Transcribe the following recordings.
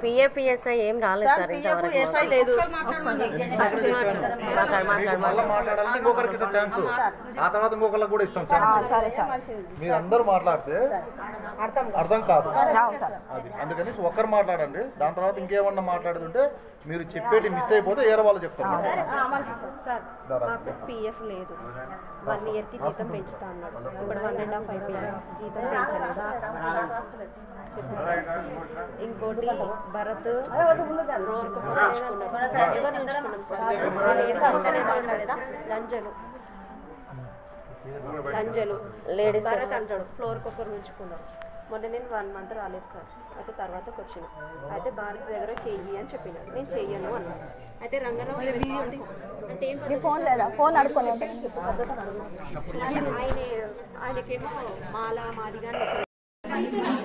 పిఏపిఎస్ఐ ఏం రాలేదు sir sir PF ఇంతవరకు ఎస్ఐ లేదు మాట్లాడు మళ్ళీ మాట్లాడాలంటే ఇంకొకరికి ఇచ్చే ఛాన్స్ ఆ తర్వాత ఇంకొకరికి కూడా ఇస్తాం ఛాన్స్ సరే సార్ మీరు అందరూ మాట్లాడితే అర్థం కాదు రావు సార్ అది అందుకని ఒక్కరు మాట్లాడండి దాని తర్వాత ఇంకేమన్నా మాట్లాడుతుంటే మీరు చెప్పేటి మిస్ అయిపోతే వేరే వాళ్ళు చెప్తారు సార్ మాకు పిఎఫ్ లేదు వన్ ఇయర్కి జీతం పెంచుతా అన్నాడు ఇప్పుడు వన్ అండ్ హాఫ్ అయిపోయాయి జీతం పెంచలేదా ఇంకోటి భరత్ రోడ్కు పంపించుకున్నాడు. ఎవరు ఉంచుకున్నాం సార్? నేను ఏడుస్తుంటేనే మాట్లాడేదా లంజలు లంజలు లేడీస్ భరత్ అంటాడు ఫ్లోర్కి ఒకరు ఉంచుకున్నాడు మొన్న నేను వన్ మంత్ రాలేదు సార్ అయితే తర్వాతకి వచ్చిన అయితే భారత్ దగ్గర చెయ్యి అని చెప్పినాడు నేను చెయ్యను అన్నాను అయితే రంగరావు అంటే ఏం నీ ఫోన్ లేదా ఫోన్ అడుక్కొని ఆయన ఆయనకేమో మాల మాదిగా అని చెప్పారు.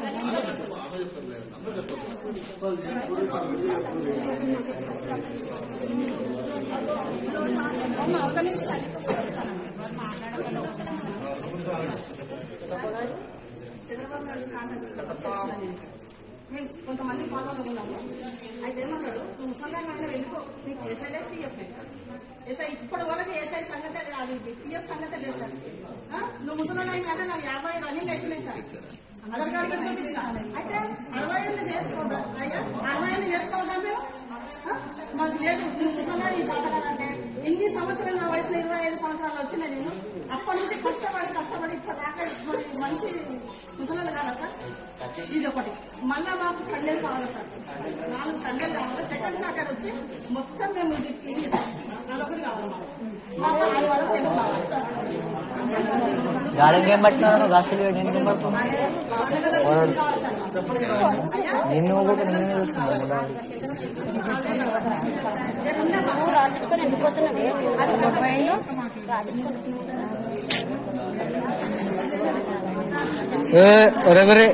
మేము కొంతమంది ఫాలోలో ఉన్నాము అయితే ఏమన్నాడు నువ్వు ముసలాన్ని అయినా వెళ్ళిపో నీకు ఎస్ఐలే పిఎఫ్ ఎస్ఐ ఇప్పటి వరకు ఎస్ఐ సంగతే అది పిఎఫ్ సంగతే లేదు సార్ ఆ? నువ్వు ముసలాన్ని అయినా అంటే నాకు యాభై రన్నింగ్ అయిపోయినాయి సార్ ఆధార్ కార్డు కూడా చూపించిన అయితే అరవై ఏళ్ళు చేసుకోవడం అయ్యా అరవై ఏళ్ళు చేసుకోవడం మేము ఆ? మాకు లేదు నువ్వు ముసలాన్ని చదవాలంటే ఎన్ని సంవత్సరాలు నా వయసులో ఇరవై ఐదు సంవత్సరాలు వచ్చినాయి నేను అప్పటి నుంచి కష్టపడి కష్టపడి ఇప్పుడు దాకా ఇప్పుడు మనిషి ముసలాలు కాదా సార్ ఇది ఒకటి మళ్ళా మాకు సండేలు కావాలి సార్ నాలుగు సండేలు కావాలి సెకండ్ సాటర్డే వచ్చి మొత్తం మేము ఇది క్లీన్ చేస్తాం అదొకటి కావాలి మాకు మాకు ఆదివారం సెలవు కావాలి గాడికి ఏం పట్టినావు గాసులు నేను ఏం పడుతున్నావు నిన్ను కూడా నిన్ను చూస్తున్నాను రాపించుకొని ఎందుకు పోతున్నది ఒరెవరే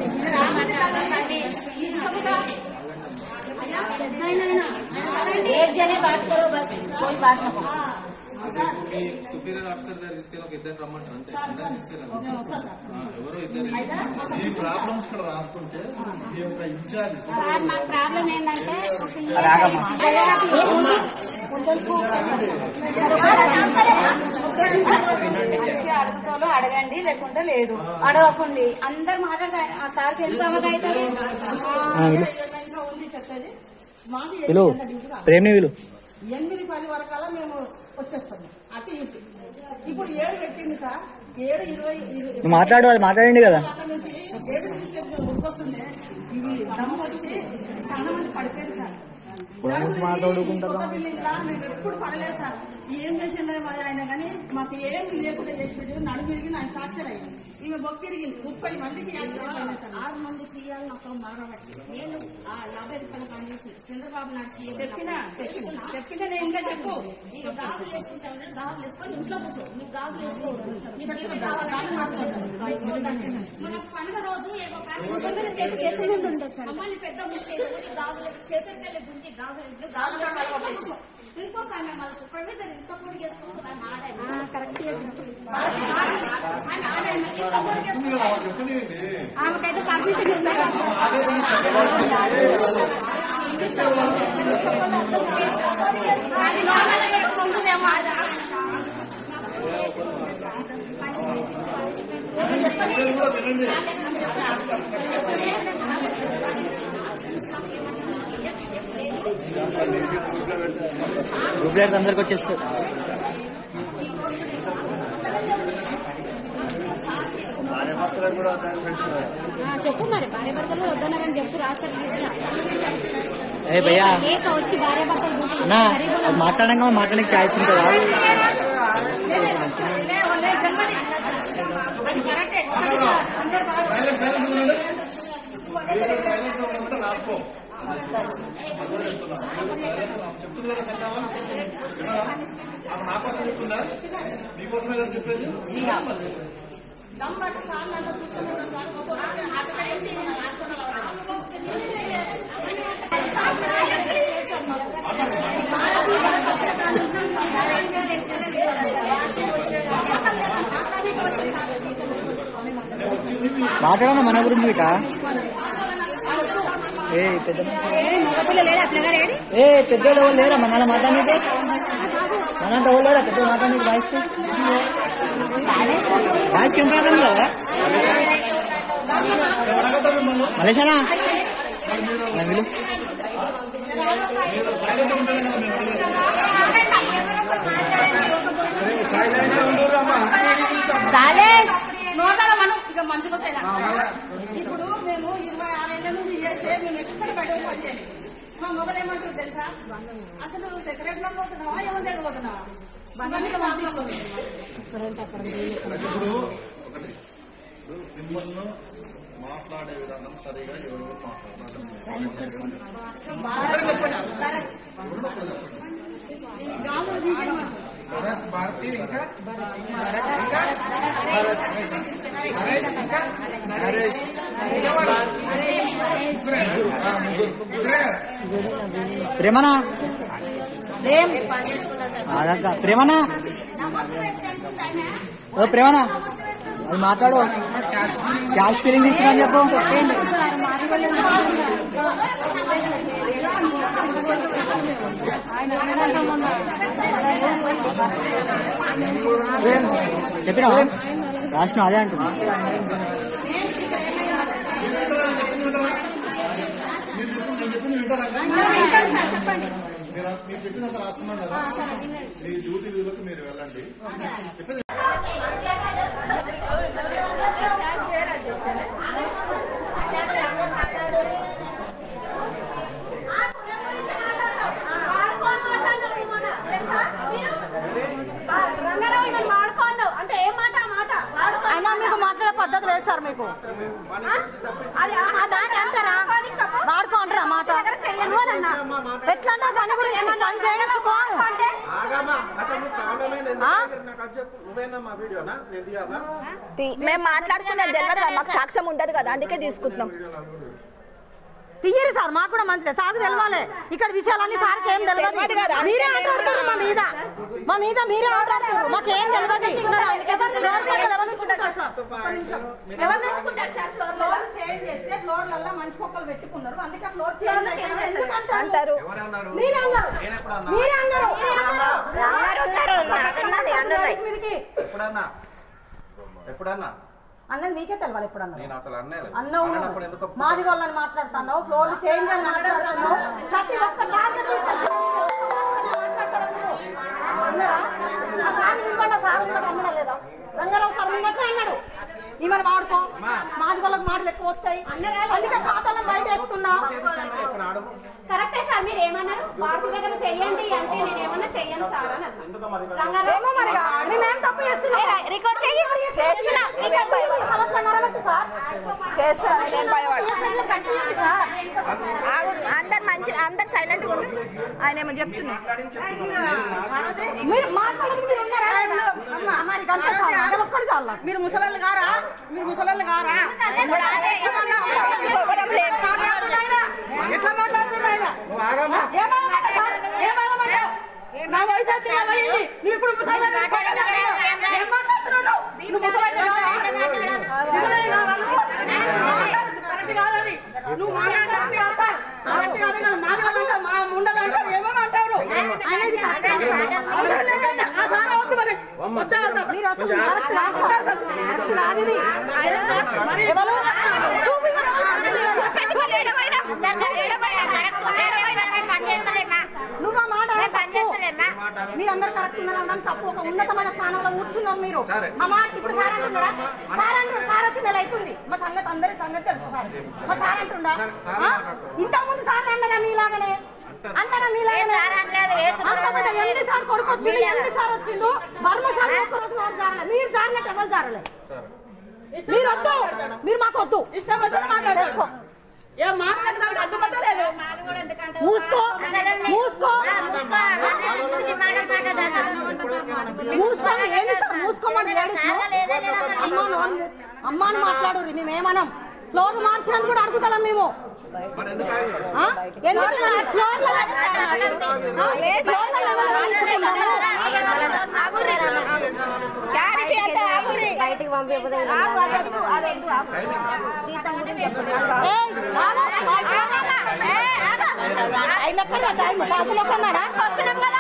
एक जने बात करो बस कोई बात ना करो సుపీరియర్ ఆఫీసర్ దగ్గర తీసుకెళ్ళి ఒక ఇద్దరు రమ్మంటారు అంతే అందరిని తీసుకెళ్ళండి ఆ, ఎవరో ఇద్దరు ఈ ప్రాబ్లమ్స్ ఇక్కడ రాసుకుంటే ఈ యొక్క ఇన్ఛార్జ్ సార్ మా ప్రాబ్లం ఏంటంటే అడుగుతాలో అడగండి లేకుంటే లేదు అడగకండి అందరు మాట్లాడతారు ఆ సార్కి ఎంత సమయం అవుతుంది ఇంట్లో ఉంది చెప్పేది మాకు విలు ప్రేమ్ని విలు ఎనిమిది పది వరకల్లా మేము వచ్చేస్తాము అటు ఇటు ఇప్పుడు ఏడు పెట్టింది సార్ ఏడు ఇరవై ఇరవై- నువ్వు మాట్లాడు అది మాట్లాడండి కదా అక్కడ నుంచి ఏడు తీసుకెళ్ళి గుర్తొస్తుంది ఇవి దమ్ము వచ్చి చాలా మంది పడిపోయారు సార్ దాని గురించి ఈ కొత్త బిల్డింగ్ లా మేము ఎప్పుడు పడలేదు సార్ ఏం చేసిండే మరి ఆయన కానీ మాకు ఏమి లేకుండా చేసి పెట్టి నడుము విరిగి ఆయన ఫ్రాక్చర్ అయ్యింది ఈమె బొక్క విరిగింది ముప్పై మందికి యాక్సిడెంట్ అయినాయి సార్ ఆరు మంది సీఎల్ నాతో మారబట్టి నేను ఆ యాభై రూపాయల పనిచేసి చంద్రబాబు నాయుడు సీఎం చెప్పిన చెప్పిన చెప్పిన నేను ఇంకా చెప్పు నీకు గాజులు వేసుకుంటావు గాజులు వేసుకొని ఇంట్లో కూర్చో నువ్వు గాజులు వేసుకో నీకు నీకు కావాలి గాజులు మాత్రం మన పండుగ రోజు ఏదో ఫ్యాక్షన్ అమ్మాయిని పెద్ద ముఖ్యం గాజులు చేతులకెళ్ళి గుంజి గాజులు గాజులు గాజులు ఇంకొక ఆమె మన ప్రైవేట్ దగ్గర ఇంత పొడి చేసుకుంటున్నా ఆడాయి కరెక్ట్ ఇంత పొడి చేసుకుంటున్నా ఆమెకైతే పర్మిషన్ ఇస్తారు అది లోపల పెట్టుకుంటుందేమో గ్రూప్ లీడర్స్ అందరికి వచ్చేస్తారు చెప్పు మరి భార్య భర్తలు వద్దన్నారని చెప్పు రాస్తారు ఏ భయ్యా లేక వచ్చి భార్య భర్తలు అన్నా అది మాట్లాడంగా మాట్లాడడానికి ఛాయిస్ ఉంటుందా అది కరెక్టే అందరూ బాగా సైలెన్స్ ఉండకుండా రాసుకో చెప్తుంది కదా సంగమా? విన్నారా? ఆమె నా కోసం చెప్తుందా మీకోసమే కదా చెప్పేది దమ్బట్ సార్లు అంతా చూస్తున్నాం సార్ మొత్తం హాస్పిటల్ వచ్చి మాట్లాడన్నా మన గురించి ఇట ఏ పెద్ద ఏ పెద్దోళ్ళు ఎవరు లేరా మన మాట్లాడితే మనంతా ఎవరు లేరా పెద్ద మాట్లాడి వాయిస్ వాయిస్ ఏం ప్రాబ్లం కదా అడగతా మిమ్మల్ని మలేషానా విలు మీరు సైలెంట్ ఉంటేనే కదా మేము అడిగేది. సైలెంట్ ఉండరు అమ్మా నోటాల మనం ఇక మంచి బసైనా ఇప్పుడు మేము ఇరవై ఆరేళ్ల నుంచి చేస్తే మేము ఎక్కడ బయట పని చేయలేదు మా మొగలు ఏమంటారు తెలుసా అసలు సెక్రటరీలో పోతున్నావా ఎవరి దగ్గర పోతున్నావా ఇవన్నీ పంపిస్తుంది ఇప్పుడు ఒకటి ఇప్పుడు మిమ్మల్ని మాట్లాడే విధానం సరిగా ఎవరెవరు మాట్లాడాలి ఈ గాములు తీసేయమంటారు ప్రేమనా అదక్క ప్రేమనా ఓ ప్రేమనా అది మాట్లాడు క్యాష్ ఫీలింగ్ తీసుకుని చెప్పు చెప్పినా రాసిన అదే అంటున్నా మీరు చెప్పిన నేను చెప్పింది వింటారా చెప్పండి మీరు మీరు చెప్పినంత రాసుకున్నాం కదా మీ డ్యూటీ విధులకు మీరు వెళ్ళండి చెప్పేది అంటే ఏం మాట ఆ మాట అయినా మీకు మాట్లాడే పద్ధతి లేదు సార్ మీకు అది ఆ మాట అంటారా వాడుకో అంటారా మాట చెయ్యను అని అన్నా ఎట్లా అంటే పని గురించి పని చేయించుకో అంటే ఆగామా అసలు మీ ప్రాబ్లం ఏంది నాకు అది చెప్పు నువ్వేందమ్మా వీడియోనా నేను తీయాలా తీ- మేము మాట్లాడుకునేది తెలియదు కదా మాకు సాక్ష్యం ఉండదు కదా అందుకే తీసుకుంటున్నాం తీయరు సార్ మాకు కూడా మంచిదే సార్ తెలవాలి ఇక్కడ విషయాలన్నీ సార్కి ఏం తెలియదు తెలియదు కదా, అందుకే మీరే మేము ఆటాడుతున్నారు మా మీద మా మీద మీరే ఆటాడుతున్నారు మాకు ఏం తెలియదు ఎవరు మెచ్చుకుంటారు సార్? ఎవరు నేర్చుకుంటారు సార్ ఫ్లోర్ లో ఫ్లోర్ చేంజ్ చేస్తే ఫ్లోర్లలో మంచి మొక్కలు పెట్టుకున్నారు అందుకే ఫ్లోర్ చేంజ్ అంటారు ఎందుకంటారు మీరే అన్నారు మీరే అన్నారు అన్నారు ఉన్నారు నాకున్నది అన్నున్నాయి మీదకి ఎప్పుడన్నా ఎప్పుడన్నా అన్నది మీకే తెలవాలి ఇప్పుడు అన్నారు నేను అసలు అన్నేలేదు అన్నావు అన్నప్పుడు ఎందుకు మాది వాళ్ళని మాట్లాడుతున్నావు ఫ్లోర్ చేంజ్ అని మాట్లాడుతున్నావు ప్రతి ఒక్క టార్గెట్ అన్నారా ఆ సార్ నిలబడ్డా సార్ నిలబడ్డా అన్నడా లేదా రంగారావు సార్ ఉన్నట్టు అన్నాడు ఈమెను వాడుకో మాది వాళ్ళకి మాటలు ఎక్కువ వస్తాయి అందుకే ఖాతాలను బయట వేస్తున్నా ఇప్పుడు అడుగు కరెక్టే సార్ మీరు ఏమన్నారు భారతి దగ్గర చెయ్యండి అంటే నేను ఏమన్నా చెయ్యను సార్ అని అన్నా ఏమో మరి మేమేం తప్పు చేస్తున్నాం రికార్డ్ చెయ్యి చేస్తున్నా నీకేం భయం? సంవత్సరం పెట్టి సార్ చేస్తున్నా నీకేం భయపడు కట్టియండి సార్ ఆగు, అందరు మంచి అందరు సైలెంట్ ఉండు ఆయన ఏమో చెప్తున్నా మీరు మాట్లాడదు మీరు ఉన్నారా లేదా? మరి ఇదంతా చాలు అదొక్కటి చాలు నాకు. మీరు ముసలాళ్ళు కారా మీరు ముసలాళ్ళు కారా ఎవరం లేదు. మాట్లాడుతున్నాయినా? ఎట్లా మాట్లాడుతున్నాయినా నువ్వు ఆగామా ఏమన్నమాట సార్ ఏమన్నమాట నా వయసు వచ్చి నలభై అయింది. నువ్వు ఇప్పుడు ముసలాళ్ళు ఏం మాట్లాడుతున్నావు నువ్వు ముసలాళ్ళు కావా ముసలాళ్ళు కావా నువ్వు? మాట్లాడొద్దు, కరెక్ట్ కాదది నువ్వు మాట్లాడలేదు కాదు సార్ కరెక్ట్ కాదు నువ్వు మాట్లాడాలంటే మా ముండలు అంటావు ఏమేమి అంటావు నువ్వు? అవసరం లేదంట. ఆ సార్ వద్దు మరి వద్దా వద్దా? మీరు అసలు కరెక్ట్ కాదు వద్దా సార్. సార్? కరెక్ట్ కాదు ఇది. ఆయన సార్ మరి ఎవరు? చూపి మరి. చూపెట్టుకోండి, ఏడవైనా. ఏడవైనా. ఏడవైనా. నువ్వు ఆ మాట తప్పు. మీరందరూ కరెక్ట్ ఉన్నారు అందరం తప్పు ఒక ఉన్నతమైన స్థానంలో కూర్చున్నారు మీరు సరే. మా మాట ఇప్పుడు సార్ అంటున్నారా సార్ అంటున్నారు సార్ వచ్చి నెల అవుతుంది మా సంగతి అందరి సంగతి తెలుసు సార్ మా సార్ అంటుండా ఆ? ఇంతకుముందు సార్ అన్నారా మీలాగనే అన్నారా మీలాగనే అంత పెద్ద ఎండి సార్ కొడుకు వచ్చిండు ఎండి సార్ వచ్చిండు వర్మ సార్ ఒక్క రోజు వారు జారలే మీరు జారినట్టు ఎవరు జారలే మీరు వద్దు మీరు మాకు వద్దు ఇష్టం వచ్చిన మాట్లాడతారు ఏ మాట్లాడదు నాకు అడ్డుపట్టలేదు మూసుకో మూసుకో మూసుకోండి ఏంది సార్ మూసుకోమని అమ్మాను అమ్మాను మాట్లాడు మేమేమనం ఫ్లోర్ మార్చినందుకు కూడా అడుగుతాం మేము మరి ఎందుకు ఆగారు? ఆ? ఎందుకు మరి ఫ్లోర్లో ఆ? ఫ్లోర్లో ఎవరు మార్చుకున్నాము? ఆగుర్రి. క్లారిటీ అంటే ఆగుర్రి. బయటికి పంపించదు ఆగు, అదొద్దు, అదొద్దు, ఆగు. జీతం గురించి చెప్తున్నా. ఏయ్, ఆగు, ఆగు. ఆగమ్మా. టైం ఎక్కడ టైం బాబులో కన్నారా వస్తున్నాం కదా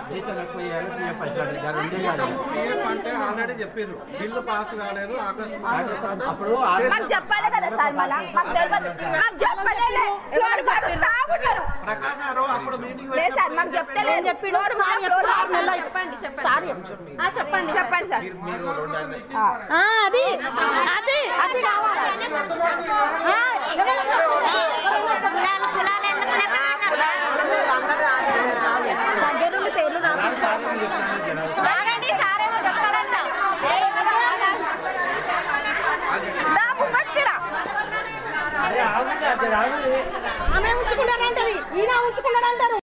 పిఎఫ్ అంటే ఆల్రెడీ చెప్పారు బిల్లు పాస్ కాలేదు ఆగస్టు అప్పుడు మాకు చెప్పాలి కదా సార్ మళ్ళా మాకు తెలియదు మాకు చెప్పలేదు ఫ్లోర్ పడుస్తా ఉన్నారు ప్రకాష్ గారు అప్పుడు మీటింగ్ లేదు సార్ మాకు చెప్తలేదు ఫ్లోర్ మీద ఫ్లోర్ చెప్పండి చెప్పండి ఆ, చెప్పండి చెప్పండి సార్ ఆ, అది అది అది కావాలి ఆ, దగ్గరుండి పేర్లు ఆగండి సారేమో చెప్తారంట దా ముంగట్కి రా. ఆమె ఉంచుకున్నారంటది ఈయన ఉంచుకున్నాడంటారు